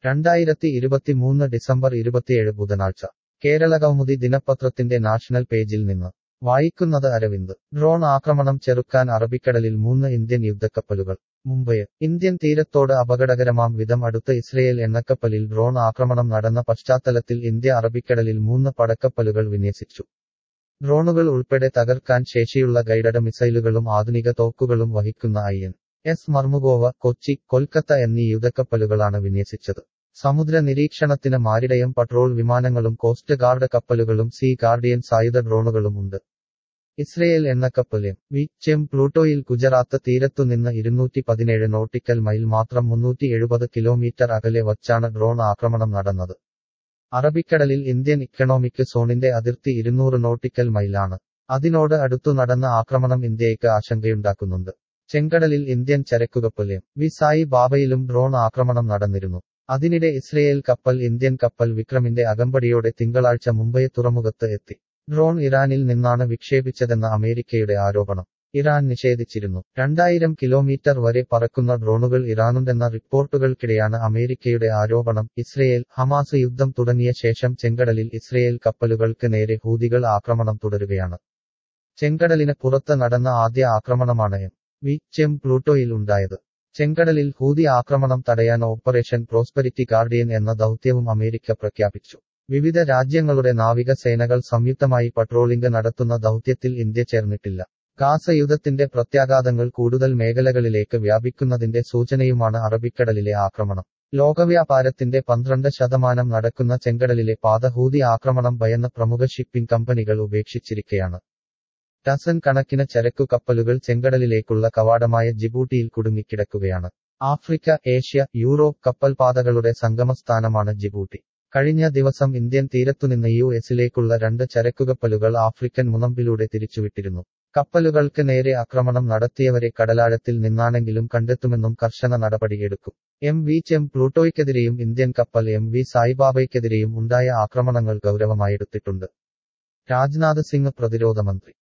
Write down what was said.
രണ്ടായിരത്തി ഇരുപത്തിമൂന്ന് ഡിസംബർ ഇരുപത്തിയേഴ് ബുധനാഴ്ച കേരളകൗമുദി ദിനപത്രത്തിന്റെ നാഷണൽ പേജിൽ നിന്ന് വായിക്കുന്നത് അരവിന്ദ് ഡ്രോൺ ആക്രമണം ചെറുക്കാൻ അറബിക്കടലിൽ മൂന്ന് ഇന്ത്യൻ യുദ്ധക്കപ്പലുകൾ മുംബൈ ഇന്ത്യൻ തീരത്തോട് അപകടകരമാം വിധം അടുത്ത ഇസ്രയേൽ എണ്ണക്കപ്പലിൽ ഡ്രോൺ ആക്രമണം നടന്ന പശ്ചാത്തലത്തിൽ ഇന്ത്യ അറബിക്കടലിൽ മൂന്ന് പടക്കപ്പലുകൾ വിന്യസിച്ചു ഡ്രോണുകൾ ഉൾപ്പെടെ തകർക്കാൻ ശേഷിയുള്ള ഗൈഡഡ് മിസൈലുകളും ആധുനിക തോക്കുകളും വഹിക്കുന്ന I N S Mormugao Kochi Kolkata എന്നീ യുദ്ധക്കപ്പലുകളാണ് വിന്യസിച്ചത് സമുദ്ര നിരീക്ഷണത്തിന് മാരിടയം പട്രോൾ വിമാനങ്ങളും കോസ്റ്റ് ഗാർഡ് കപ്പലുകളും സീ ഗാർഡിയൻ സായുധ ഡ്രോണുകളും ഉണ്ട് ഇസ്രയേൽ എന്ന കപ്പൽ എം വി ചെം പ്ലൂട്ടോയിൽ ഗുജറാത്ത് തീരത്തുനിന്ന് ഇരുന്നൂറ്റി പതിനേഴ് നോട്ടിക്കൽ മൈൽ മാത്രം മുന്നൂറ്റി എഴുപത് കിലോമീറ്റർ അകലെ വച്ചാണ് ഡ്രോൺ ആക്രമണം നടന്നത് അറബിക്കടലിൽ ഇന്ത്യൻ ഇക്കണോമിക് സോണിന്റെ അതിർത്തി ഇരുന്നൂറ് നോട്ടിക്കൽ മൈലാണ് അതിനോട് അടുത്തു നടന്ന ആക്രമണം ഇന്ത്യയ്ക്ക് ആശങ്കയുണ്ടാക്കുന്നുണ്ട് ചെങ്കടലിൽ ഇന്ത്യൻ ചരക്കുകപ്പൽ എം വി സായി ബാബയിലും ഡ്രോൺ ആക്രമണം നടന്നിരുന്നു അതിനിടെ ഇസ്രയേൽ കപ്പൽ ഇന്ത്യൻ കപ്പൽ വിക്രമിന്റെ അകമ്പടിയോടെ തിങ്കളാഴ്ച മുംബൈ തുറമുഖത്ത് എത്തി ഡ്രോൺ ഇറാനിൽ നിന്നാണ് വിക്ഷേപിച്ചതെന്ന അമേരിക്കയുടെ ആരോപണം ഇറാൻ നിഷേധിച്ചിരുന്നു രണ്ടായിരം കിലോമീറ്റർ വരെ പറക്കുന്ന ഡ്രോണുകൾ ഇറാനുണ്ടെന്ന റിപ്പോർട്ടുകൾക്കിടെയാണ് അമേരിക്കയുടെ ആരോപണം ഇസ്രയേൽ ഹമാസ് യുദ്ധം തുടങ്ങിയ ശേഷം ചെങ്കടലിൽ ഇസ്രയേൽ കപ്പലുകൾക്ക് നേരെ ഹൂതികൾ ആക്രമണം തുടരുകയാണ് ചെങ്കടലിന് പുറത്ത് നടന്ന ആദ്യ ആക്രമണമാണ് എം വി ചെം പ്ലൂട്ടോയിൽ ഉണ്ടായത് ചെങ്കടലിൽ ഹൂതി ആക്രമണം തടയാൻ ഓപ്പറേഷൻ പ്രോസ്പെരിറ്റി ഗാർഡിയൻ എന്ന ദൗത്യവും അമേരിക്ക പ്രഖ്യാപിച്ചു വിവിധ രാജ്യങ്ങളുടെ നാവിക സേനകൾ സംയുക്തമായി പട്രോളിംഗ് നടത്തുന്ന ദൗത്യത്തിൽ ഇന്ത്യ ചേർന്നിട്ടില്ല ഗാസ യുദ്ധത്തിന്റെ പ്രത്യാഘാതങ്ങൾ കൂടുതൽ മേഖലകളിലേക്ക് വ്യാപിക്കുന്നതിന്റെ സൂചനയുമാണ് അറബിക്കടലിലെ ആക്രമണം ലോകവ്യാപാരത്തിന്റെ പന്ത്രണ്ട് ശതമാനം നടക്കുന്ന ചെങ്കടലിലെ പാത ഹൂതി ആക്രമണം ഭയന്ന പ്രമുഖ ഷിപ്പിംഗ് കമ്പനികൾ ഉപേക്ഷിച്ചിരിക്കയാണ് ഡസൻ കണക്കിന് ചരക്കു കപ്പലുകൾ ചെങ്കടലിലേക്കുള്ള കവാടമായ ജിബൂട്ടിയിൽ കുടുങ്ങിക്കിടക്കുകയാണ് ആഫ്രിക്ക ഏഷ്യ യൂറോപ്പ് കപ്പൽപാതകളുടെ സംഗമസ്ഥാനമാണ് ജിബൂട്ടി കഴിഞ്ഞ ദിവസം ഇന്ത്യൻ തീരത്തുനിന്ന് യു എസിലേക്കുള്ള രണ്ട് ചരക്കുകപ്പലുകൾ ആഫ്രിക്കൻ മുനമ്പിലൂടെ തിരിച്ചുവിട്ടിരുന്നു കപ്പലുകൾക്ക് നേരെ ആക്രമണം നടത്തിയവരെ കടലാഴത്തിൽ നിന്നാണെങ്കിലും കണ്ടെത്തുമെന്നും കർശന നടപടിയെടുക്കും എം വി ചെം പ്ലൂട്ടോയ്ക്കെതിരെയും ഇന്ത്യൻ കപ്പൽ എം വി സായിബാബയ്ക്കെതിരെയും ഉണ്ടായ ആക്രമണങ്ങൾ ഗൗരവമായെടുത്തിട്ടുണ്ട് രാജ്നാഥ് സിംഗ് പ്രതിരോധ മന്ത്രി